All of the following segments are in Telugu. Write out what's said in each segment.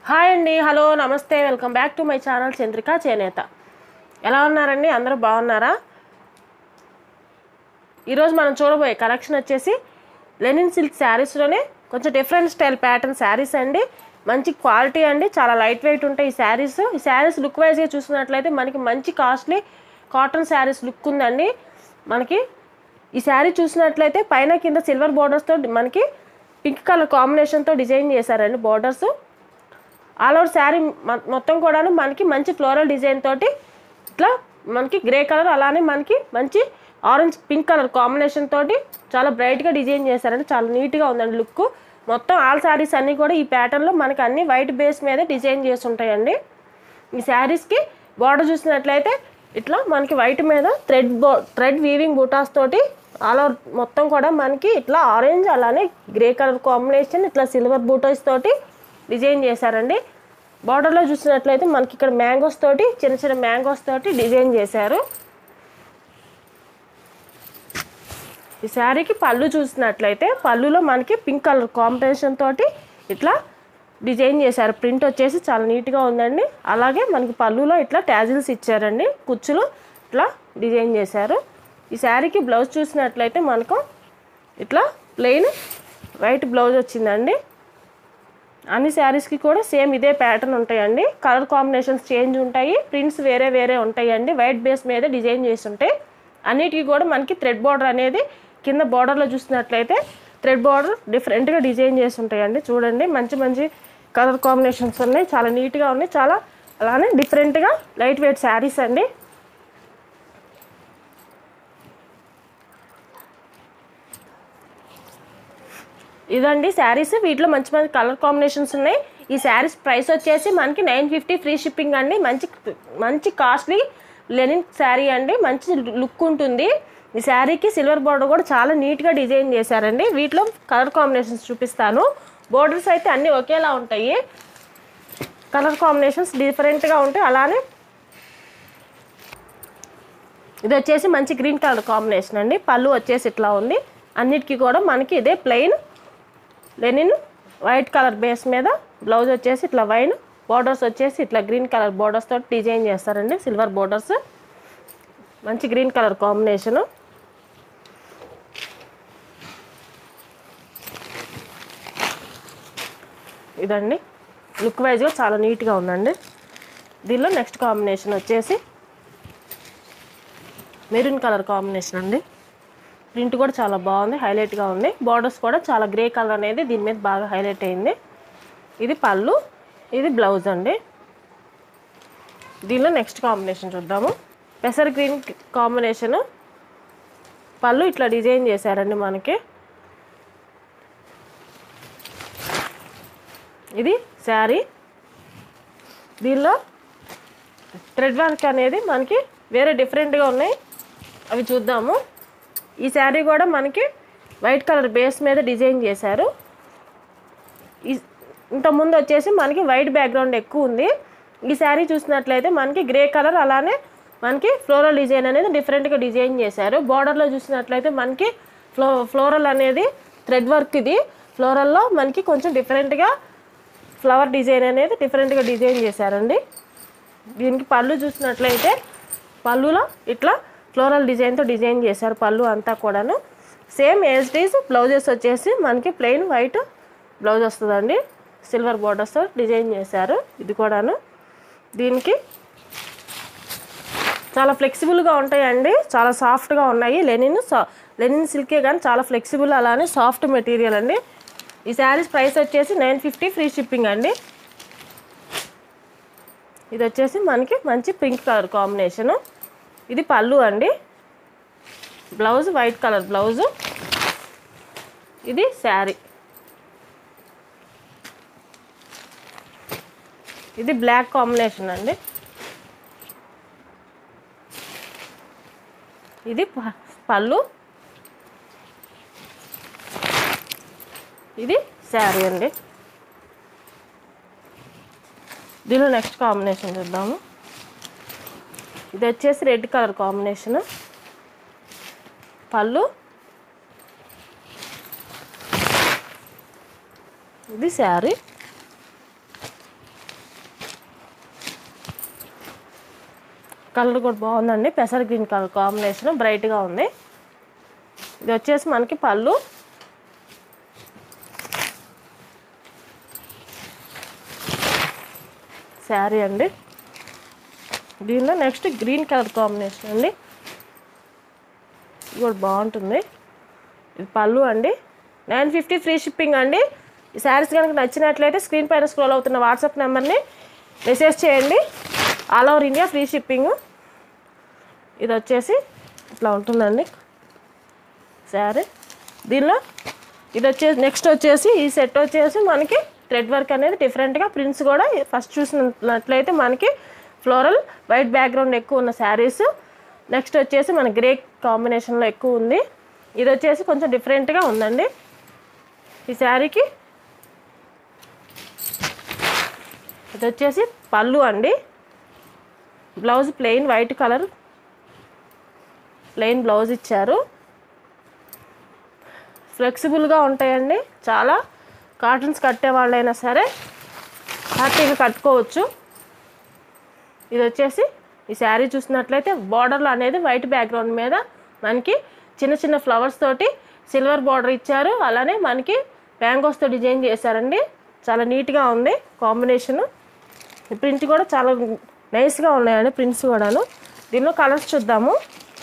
హాయ్ అండి హలో నమస్తే welcome back to my channel Chandrika Chenetha ఎలా ఉన్నారండి అందరూ బాగున్నారా ఈరోజు మనం చూడబోయే కలెక్షన్ వచ్చేసి లెనిన్ సిల్క్ శారీస్లోనే కొంచెం డిఫరెంట్ స్టైల్ ప్యాటర్న్ శారీస్ అండి మంచి క్వాలిటీ అండి చాలా లైట్ వెయిట్ ఉంటాయి ఈ శారీస్ ఈ శారీస్ లుక్ వైజ్గా చూసినట్లయితే మనకి మంచి కాస్ట్లీ కాటన్ శారీస్ లుక్ ఉందండి మనకి ఈ శారీ చూసినట్లయితే పైన కింద సిల్వర్ బోర్డర్స్తో మనకి పింక్ కలర్ కాంబినేషన్తో డిజైన్ చేశారండి బోర్డర్స్ ఆల్ ఓవర్ శారీ మొత్తం కూడాను మనకి మంచి ఫ్లోరల్ డిజైన్ తోటి ఇట్లా మనకి గ్రే కలర్ అలానే మనకి మంచి ఆరెంజ్ పింక్ కలర్ కాంబినేషన్ తోటి చాలా బ్రైట్గా డిజైన్ చేశారండి చాలా నీట్గా ఉందండి లుక్ మొత్తం ఆల్ శారీస్ అన్నీ కూడా ఈ ప్యాటర్న్లో మనకి అన్ని వైట్ బేస్ మీద డిజైన్ చేసి ఉంటాయండి ఈ శారీస్కి బార్డర్ చూసినట్లయితే ఇట్లా మనకి వైట్ మీద థ్రెడ్ బో థ్రెడ్ వీవింగ్ బూటాస్ తోటి ఆల్ ఓవర్ మొత్తం కూడా మనకి ఇట్లా ఆరెంజ్ అలానే గ్రే కలర్ కాంబినేషన్ ఇట్లా సిల్వర్ బూటాస్ తోటి డిజైన్ చేశారండి బార్డర్లో చూసినట్లయితే మనకి ఇక్కడ మ్యాంగోస్ తోటి చిన్న చిన్న మ్యాంగోస్ తోటి డిజైన్ చేశారు ఈ శారీకి పళ్ళు చూసినట్లయితే పళ్ళులో మనకి పింక్ కలర్ కాంబినేషన్ తోటి ఇట్లా డిజైన్ చేశారు ప్రింట్ వచ్చేసి చాలా నీట్గా ఉందండి అలాగే మనకి పళ్ళులో ఇట్లా ట్యాజిల్స్ ఇచ్చారండి కుచ్చులు ఇట్లా డిజైన్ చేశారు ఈ శారీకి బ్లౌజ్ చూసినట్లయితే మనకు ఇట్లా ప్లెయిన్ వైట్ బ్లౌజ్ వచ్చిందండి అన్ని శారీస్కి కూడా సేమ్ ఇదే ప్యాటర్న్ ఉంటాయండి కలర్ కాంబినేషన్స్ చేంజ్ ఉంటాయి ప్రింట్స్ వేరే వేరే ఉంటాయండి వైట్ బేస్ మీద డిజైన్ చేసి ఉంటాయి అన్నిటికీ కూడా మనకి థ్రెడ్ బార్డర్ అనేది కింద బార్డర్లో చూసినట్లయితే థ్రెడ్ బార్డర్ డిఫరెంట్గా డిజైన్ చేసి ఉంటాయండి చూడండి మంచి మంచి కలర్ కాంబినేషన్స్ ఉన్నాయి చాలా నీట్గా ఉన్నాయి చాలా అలానే డిఫరెంట్గా లైట్ వెయిట్ శారీస్ అండి ఇదండి శారీస్ వీటిలో మంచి మంచి కలర్ కాంబినేషన్స్ ఉన్నాయి ఈ శారీస్ ప్రైస్ వచ్చేసి మనకి నైన్ ఫిఫ్టీ ఫ్రీ షిప్పింగ్ అండి మంచి మంచి కాస్ట్లీ లెనిన్ శారీ అండి మంచి లుక్ ఉంటుంది ఈ శారీకి సిల్వర్ బార్డర్ కూడా చాలా నీట్గా డిజైన్ చేశారండి వీటిలో కలర్ కాంబినేషన్స్ చూపిస్తాను బోర్డర్స్ అయితే అన్నీ ఒకేలా ఉంటాయి కలర్ కాంబినేషన్స్ డిఫరెంట్గా ఉంటాయి అలానే ఇది వచ్చేసి మంచి గ్రీన్ కలర్ కాంబినేషన్ అండి పళ్ళు వచ్చేసి ఇట్లా ఉంది అన్నిటికీ కూడా మనకి ఇదే plain linen white colour base మీద బ్లౌజ్ వచ్చేసి ఇట్లా వైన్ బోర్డర్స్ వచ్చేసి ఇట్లా గ్రీన్ కలర్ బోర్డర్స్ తోటి డిజైన్ చేస్తారండి సిల్వర్ బోర్డర్స్ మంచి గ్రీన్ కలర్ కాంబినేషను ఇదండి లుక్ వైజ్గా చాలా నీట్గా ఉందండి దీనిలో నెక్స్ట్ కాంబినేషన్ వచ్చేసి మెరూన్ కలర్ కాంబినేషన్ అండి ప్రింట్ కూడా చాలా బాగుంది హైలైట్గా ఉంది బార్డర్స్ కూడా చాలా గ్రే కలర్ అనేది దీని మీద బాగా హైలైట్ అయింది ఇది పళ్ళు ఇది బ్లౌజ్ అండి దీనిలో నెక్స్ట్ కాంబినేషన్ చూద్దాము పెసర్ గ్రీన్ కాంబినేషను పళ్ళు ఇట్లా డిజైన్ చేశారండి మనకి ఇది శారీ దీనిలో థ్రెడ్ వర్క్ అనేది మనకి వేరే డిఫరెంట్గా ఉన్నాయి అవి చూద్దాము ఈ శారీ కూడా మనకి వైట్ కలర్ బేస్ మీద డిజైన్ చేశారు ఈ ఇంతకుముందు వచ్చేసి మనకి వైట్ బ్యాక్గ్రౌండ్ ఎక్కువ ఉంది ఈ శారీ చూసినట్లయితే మనకి గ్రే కలర్ అలానే మనకి ఫ్లోరల్ డిజైన్ అనేది డిఫరెంట్గా డిజైన్ చేశారు బార్డర్లో చూసినట్లయితే మనకి ఫ్లో ఫ్లోరల్ అనేది థ్రెడ్ వర్క్ ఇది ఫ్లోరల్లో మనకి కొంచెం డిఫరెంట్గా ఫ్లవర్ డిజైన్ అనేది డిఫరెంట్గా డిజైన్ చేశారండి దీనికి పళ్ళు చూసినట్లయితే పళ్ళులో ఇట్లా ఫ్లోరల్ డిజైన్తో డిజైన్ చేశారు పళ్ళు అంతా కూడాను సేమ్ ఏజ్ డీస్ బ్లౌజెస్ వచ్చేసి మనకి ప్లెయిన్ వైట్ బ్లౌజ్ వస్తుందండి సిల్వర్ బోర్డర్స్తో డిజైన్ చేశారు ఇది కూడాను దీనికి చాలా ఫ్లెక్సిబుల్గా ఉంటాయండి చాలా సాఫ్ట్గా ఉన్నాయి లెనిన్ సా లెనిన్ సిల్కే కానీ చాలా ఫ్లెక్సిబుల్ అలానే సాఫ్ట్ మెటీరియల్ అండి ఈ శారీస్ ప్రైస్ వచ్చేసి నైన్ ఫిఫ్టీ ఫ్రీ షిప్పింగ్ అండి ఇది వచ్చేసి మనకి మంచి పింక్ కలర్ కాంబినేషను ఇది పళ్ళు అండి బ్లౌజ్ వైట్ కలర్ బ్లౌజు ఇది శారీ ఇది బ్లాక్ కాంబినేషన్ అండి ఇది ప- పళ్ళు ఇది శారీ అండి దీనిలో నెక్స్ట్ కాంబినేషన్ చూద్దాము ఇది వచ్చేసి రెడ్ కలర్ కాంబినేషన్ పళ్ళు ఇది శారీ కలర్ కూడా బాగుందండి పెసర గ్రీన్ కలర్ కాంబినేషన్ బ్రైట్గా ఉంది ఇది వచ్చేసి మనకి పళ్ళు శారీ అండి దీనిలో నెక్స్ట్ గ్రీన్ కలర్ కాంబినేషన్ అండి ఇది కూడా బాగుంటుంది ఇది పళ్ళు అండి నైన్ ఫిఫ్టీ ఫ్రీ షిప్పింగ్ అండి ఈ శారీస్ కనుక నచ్చినట్లయితే స్క్రీన్ పైన స్క్రోల్ అవుతున్న వాట్సాప్ నెంబర్ని మెసేజ్ చేయండి all over India free shipping ఇది వచ్చేసి ఇట్లా ఉంటుందండి శారీ దీనిలో ఇది వచ్చేసి నెక్స్ట్ వచ్చేసి ఈ సెట్ వచ్చేసి మనకి థ్రెడ్ వర్క్ అనేది డిఫరెంట్గా ప్రింట్స్ కూడా ఫస్ట్ చూసినట్లయితే మనకి ఫ్లోరల్ వైట్ బ్యాక్గ్రౌండ్ ఎక్కువ ఉన్న శారీస్ నెక్స్ట్ వచ్చేసి మన గ్రే కాంబినేషన్లో ఎక్కువ ఉంది ఇది వచ్చేసి కొంచెం డిఫరెంట్గా ఉందండి ఈ శారీకి ఇది వచ్చేసి పళ్ళు అండి blouse plain white colour plain blouse ఇచ్చారు ఫ్లెక్సిబుల్గా ఉంటాయండి చాలా కాటన్స్ కట్టే వాళ్ళైనా సరే హ్యాపీగా కట్టుకోవచ్చు ఇది వచ్చేసి ఈ శారీ చూసినట్లయితే బార్డర్లో అనేది వైట్ బ్యాక్గ్రౌండ్ మీద మనకి చిన్న చిన్న ఫ్లవర్స్ తోటి సిల్వర్ బార్డర్ ఇచ్చారు అలానే మనకి మ్యాంగోస్తో డిజైన్ చేశారండి చాలా నీట్గా ఉంది కాంబినేషన్ ప్రింట్ కూడా చాలా నైస్గా ఉన్నాయండి ప్రింట్స్ కూడాను దీనిలో కలర్స్ చూద్దాము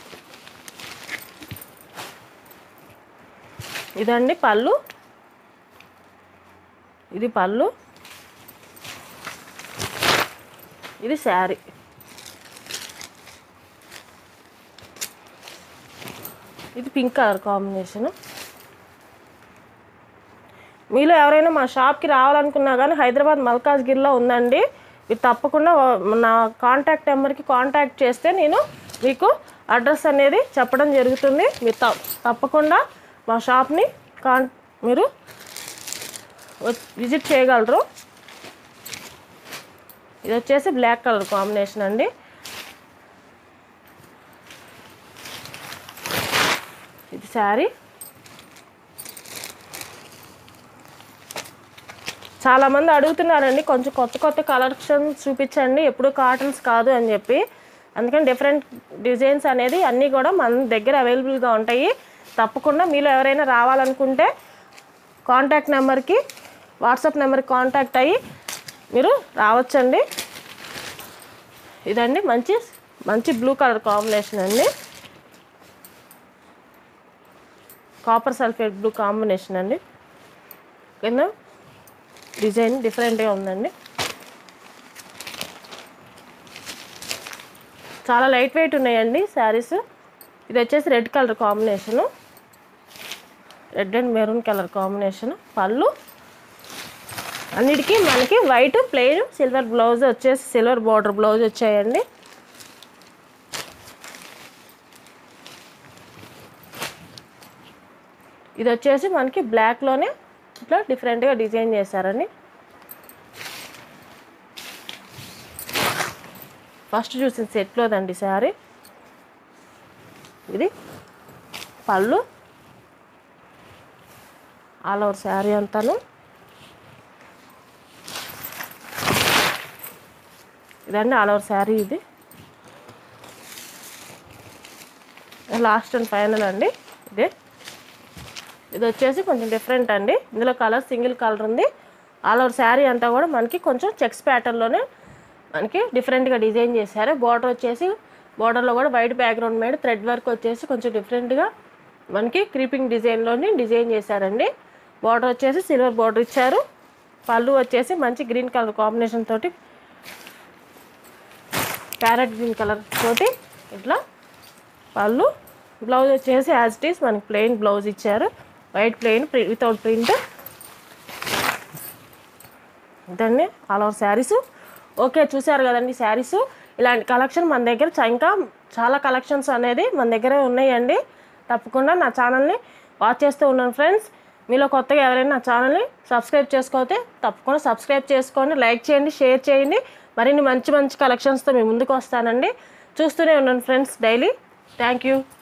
ఇదండి పళ్ళు ఇది పళ్ళు ఇది శారీ ఇది పింక్ కలర్ కాంబినేషన్ మీలో ఎవరైనా మా షాప్కి రావాలనుకున్నా కానీ హైదరాబాద్ మల్కాజ్గిరిలో ఉందండి మీరు తప్పకుండా నా కాంటాక్ట్ నెంబర్కి కాంటాక్ట్ చేస్తే నేను మీకు అడ్రస్ అనేది చెప్పడం జరుగుతుంది మీరు త- తప్పకుండా మా షాప్ని కాన్ మీరు వ- విజిట్ చేయగలరు ఇది వచ్చేసి బ్లాక్ కలర్ కాంబినేషన్ అండి ఇది శారీ చాలామంది అడుగుతున్నారండి కొంచెం కొత్త కొత్త కలెక్షన్స్ చూపించండి ఎప్పుడు కాటన్స్ కాదు అని చెప్పి అందుకని డిఫరెంట్ డిజైన్స్ అనేది అన్నీ కూడా మన దగ్గర అవైలబుల్గా ఉంటాయి తప్పకుండా మీలో ఎవరైనా రావాలనుకుంటే కాంటాక్ట్ నెంబర్కి వాట్సాప్ నెంబర్కి కాంటాక్ట్ అయ్యి మీరు రావచ్చండి ఇదండి మంచి మంచి బ్లూ కలర్ కాంబినేషన్ అండి కాపర్ సల్ఫేట్ బ్లూ కాంబినేషన్ అండి కింద డిజైన్ డిఫరెంట్గా ఉందండి చాలా లైట్ వెయిట్ ఉన్నాయండి శారీస్ ఇది వచ్చేసి red colour combination red and maroon colour combination pallu అన్నిటికీ మనకి వైట్ ప్లెయిన్ సిల్వర్ బ్లౌజ్ వచ్చేసి సిల్వర్ బార్డర్ బ్లౌజ్ వచ్చాయండి ఇది వచ్చేసి మనకి బ్లాక్లోనే ఇట్లా డిఫరెంట్గా డిజైన్ చేశారండి ఫస్ట్ చూసిన సెట్లోదండి శారీ ఇది పళ్ళు ఆల్ ఓవర్ శారీ అంతాను ఇదండి ఆల్ ఓవర్ శారీ ఇది లాస్ట్ అండ్ ఫైనల్ అండి ఇదే ఇది వచ్చేసి కొంచెం డిఫరెంట్ అండి ఇందులో కలర్ సింగిల్ కలర్ ఉంది ఆల్ ఓవర్ శారీ అంతా కూడా మనకి కొంచెం చెక్స్ ప్యాటర్న్లోనే మనకి డిఫరెంట్గా డిజైన్ చేశారు బార్డర్ వచ్చేసి బార్డర్లో కూడా వైట్ బ్యాక్గ్రౌండ్ మీద థ్రెడ్ వర్క్ వచ్చేసి కొంచెం డిఫరెంట్గా మనకి క్రీపింగ్ డిజైన్లోని డిజైన్ చేశారండి బార్డర్ వచ్చేసి సిల్వర్ బార్డర్ ఇచ్చారు పళ్ళు వచ్చేసి మంచి గ్రీన్ కలర్ కాంబినేషన్ తోటి ప్యారెట్ గ్రీన్ కలర్ తోటి ఇట్లా పళ్ళు బ్లౌజ్ వచ్చేసి యాజ్ ఇట్ ఈస్ మనకి ప్లెయిన్ బ్లౌజ్ ఇచ్చారు వైట్ ప్లెయిన్ వితౌట్ ప్రింట్ ఇదండి ఆల్ ఓవర్ శారీస్ ఓకే చూసారు కదండి శారీస్ ఇలాంటి కలెక్షన్ మన దగ్గర చా- ఇంకా చాలా కలెక్షన్స్ అనేది మన దగ్గర ఉన్నాయండి తప్పకుండా నా ఛానల్ని వాచ్ చేస్తూ ఉన్నాను ఫ్రెండ్స్ మీలో కొత్తగా ఎవరైనా నా ఛానల్ని సబ్స్క్రైబ్ చేసుకోతే తప్పకుండా సబ్స్క్రైబ్ చేసుకోండి లైక్ చేయండి షేర్ చేయండి మరిన్ని మంచి మంచి కలెక్షన్స్తో మీ ముందుకు వస్తానండి చూస్తూనే ఉన్నాను ఫ్రెండ్స్ డైలీ థ్యాంక్ యూ